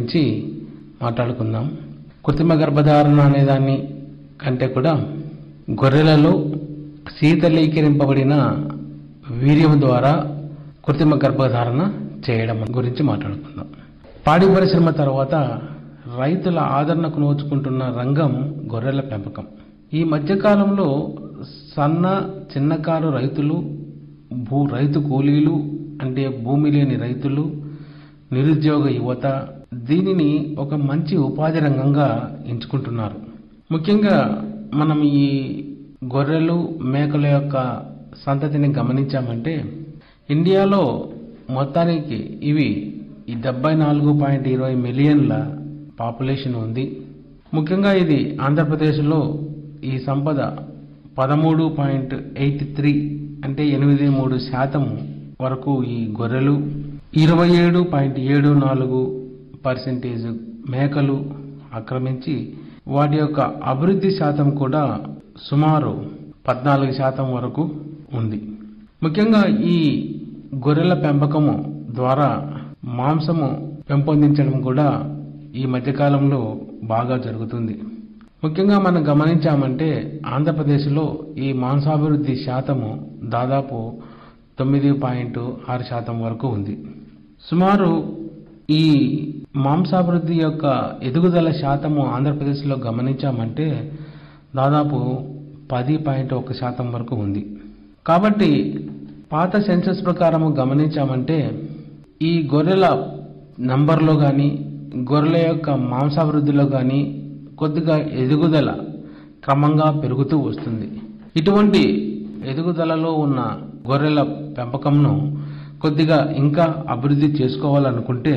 గురించి మాట్లాడుకుందాం కృత్రిమ గర్భధారణ అనేదాన్ని కంటే కూడా గొర్రెలలో శీతలీకరింపబడిన వీర్యం ద్వారా కృత్రిమ గర్భధారణ చేయడం గురించి మాట్లాడుకుందాం పాడి పరిశ్రమ తర్వాత రైతుల ఆదరణకు నోచుకుంటున్న రంగం గొర్రెల పెంపకం ఈ మధ్యకాలంలో సన్న చిన్నకారు రైతులు భూ రైతు కూలీలు అంటే భూమి లేని రైతులు నిరుద్యోగ యువత దీనిని ఒక మంచి ఉపాధి రంగంగా ఎంచుకుంటున్నారు ముఖ్యంగా మనం ఈ గొర్రెలు మేకల యొక్క సంతతిని గమనించామంటే ఇండియాలో మొత్తానికి ఇవి ఈ డెబ్బై నాలుగు పాయింట్ ఇరవై మిలియన్ల పాపులేషన్ ఉంది ముఖ్యంగా ఇది ఆంధ్రప్రదేశ్లో ఈ సంపద పదమూడు పాయింట్ ఎయిట్ త్రీ అంటే ఎనిమిది మూడు శాతం వరకు ఈ గొర్రెలు ఇరవై ఏడు పాయింట్ ఏడు నాలుగు పర్సెంటేజ్ మేకలు ఆక్రమించి వాటి యొక్క అభివృద్ధి శాతం కూడా సుమారు పద్నాలుగు శాతం వరకు ఉంది ముఖ్యంగా ఈ గొర్రెల పెంపకము ద్వారా మాంసము పెంపొందించడం కూడా ఈ మధ్యకాలంలో బాగా జరుగుతుంది ముఖ్యంగా మనం గమనించామంటే ఆంధ్రప్రదేశ్లో ఈ మాంసాభివృద్ధి శాతము దాదాపు తొమ్మిది పాయింట్ ఆరు శాతం వరకు ఉంది సుమారు ఈ మాంసాభివృద్ధి యొక్క ఎదుగుదల శాతము ఆంధ్రప్రదేశ్లో గమనించామంటే దాదాపు పది పాయింట్ ఒక శాతం వరకు ఉంది కాబట్టి పాత సెన్సస్ ప్రకారము గమనించామంటే ఈ గొర్రెల నంబర్లో కానీ గొర్రెల యొక్క మాంసాభివృద్ధిలో కానీ కొద్దిగా ఎదుగుదల క్రమంగా పెరుగుతూ వస్తుంది ఇటువంటి ఎదుగుదలలో ఉన్న గొర్రెల పెంపకంను కొద్దిగా ఇంకా అభివృద్ధి చేసుకోవాలనుకుంటే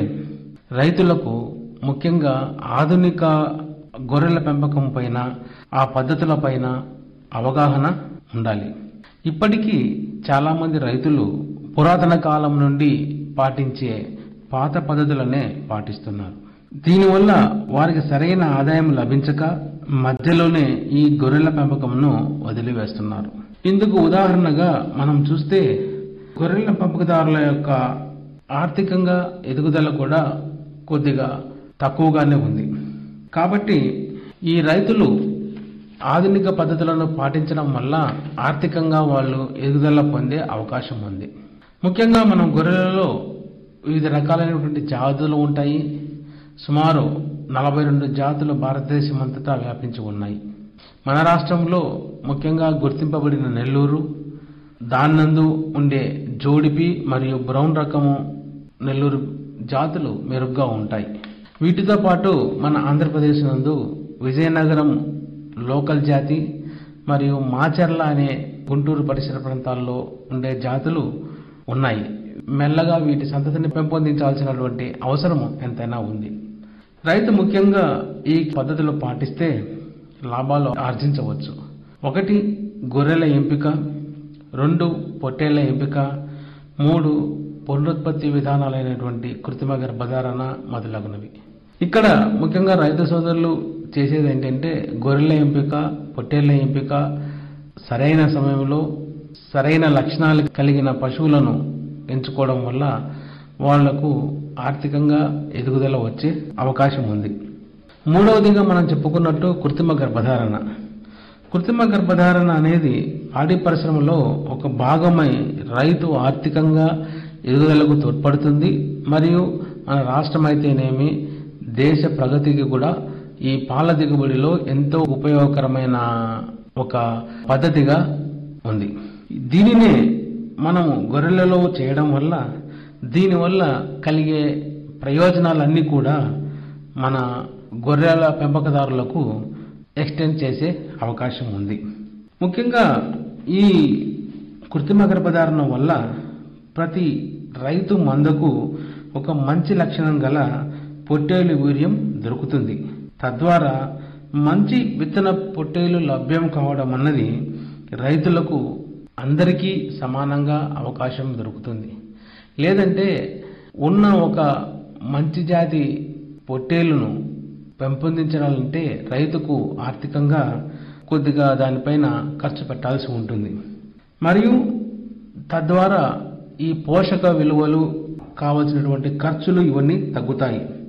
రైతులకు ముఖ్యంగా ఆధునిక గొర్రెల పెంపకం పైన ఆ పద్ధతుల పైన అవగాహన ఉండాలి ఇప్పటికీ చాలామంది రైతులు పురాతన కాలం నుండి పాటించే పాత పద్ధతులనే పాటిస్తున్నారు దీనివల్ల వారికి సరైన ఆదాయం లభించక మధ్యలోనే ఈ గొర్రెల పెంపకంను వదిలివేస్తున్నారు ఇందుకు ఉదాహరణగా మనం చూస్తే గొర్రెల పెంపకదారుల యొక్క ఆర్థికంగా ఎదుగుదల కూడా కొద్దిగా తక్కువగానే ఉంది కాబట్టి ఈ రైతులు ఆధునిక పద్ధతులను పాటించడం వల్ల ఆర్థికంగా వాళ్ళు ఎదుగుదల పొందే అవకాశం ఉంది ముఖ్యంగా మనం గొర్రెలలో వివిధ రకాలైనటువంటి జాతులు ఉంటాయి సుమారు నలభై రెండు జాతులు భారతదేశం అంతటా వ్యాపించి ఉన్నాయి మన రాష్ట్రంలో ముఖ్యంగా గుర్తింపబడిన నెల్లూరు దాన్నందు ఉండే జోడిపి మరియు బ్రౌన్ రకము నెల్లూరు జాతులు మెరుగ్గా ఉంటాయి వీటితో పాటు మన ఆంధ్రప్రదేశ్ నందు విజయనగరం లోకల్ జాతి మరియు మాచర్ల అనే గుంటూరు పరిసర ప్రాంతాల్లో ఉండే జాతులు ఉన్నాయి మెల్లగా వీటి సంతతిని పెంపొందించాల్సినటువంటి అవసరం ఎంతైనా ఉంది రైతు ముఖ్యంగా ఈ పద్ధతులు పాటిస్తే లాభాలు ఆర్జించవచ్చు ఒకటి గొర్రెల ఎంపిక రెండు పొట్టేళ్ల ఎంపిక మూడు పునరుత్పత్తి విధానాలైనటువంటి కృత్రిమ గర్భధారణ మొదలగునవి ఇక్కడ ముఖ్యంగా రైతు సోదరులు చేసేది ఏంటంటే గొర్రెల ఎంపిక పొట్టేళ్ల ఎంపిక సరైన సమయంలో సరైన లక్షణాలు కలిగిన పశువులను ఎంచుకోవడం వల్ల వాళ్లకు ఆర్థికంగా ఎదుగుదల వచ్చే అవకాశం ఉంది మూడవదిగా మనం చెప్పుకున్నట్టు కృత్రిమ గర్భధారణ కృత్రిమ గర్భధారణ అనేది పాడి పరిశ్రమలో ఒక భాగమై రైతు ఆర్థికంగా ఎదుగుదలకు తోడ్పడుతుంది మరియు మన రాష్ట్రం అయితేనేమి దేశ ప్రగతికి కూడా ఈ పాల దిగుబడిలో ఎంతో ఉపయోగకరమైన ఒక పద్ధతిగా ఉంది దీనినే మనము గొర్రెలలో చేయడం వల్ల దీనివల్ల కలిగే ప్రయోజనాలన్నీ కూడా మన గొర్రెల పెంపకదారులకు ఎక్స్టెండ్ చేసే అవకాశం ఉంది ముఖ్యంగా ఈ కృత్రిమ గర్భధారణ వల్ల ప్రతి రైతు మందకు ఒక మంచి లక్షణం గల పొట్టేలు వీర్యం దొరుకుతుంది తద్వారా మంచి విత్తన పొట్టేలు లభ్యం కావడం అన్నది రైతులకు అందరికీ సమానంగా అవకాశం దొరుకుతుంది లేదంటే ఉన్న ఒక మంచి జాతి పొట్టేలును పెంపొందించాలంటే రైతుకు ఆర్థికంగా కొద్దిగా దానిపైన ఖర్చు పెట్టాల్సి ఉంటుంది మరియు తద్వారా ఈ పోషక విలువలు కావలసినటువంటి ఖర్చులు ఇవన్నీ తగ్గుతాయి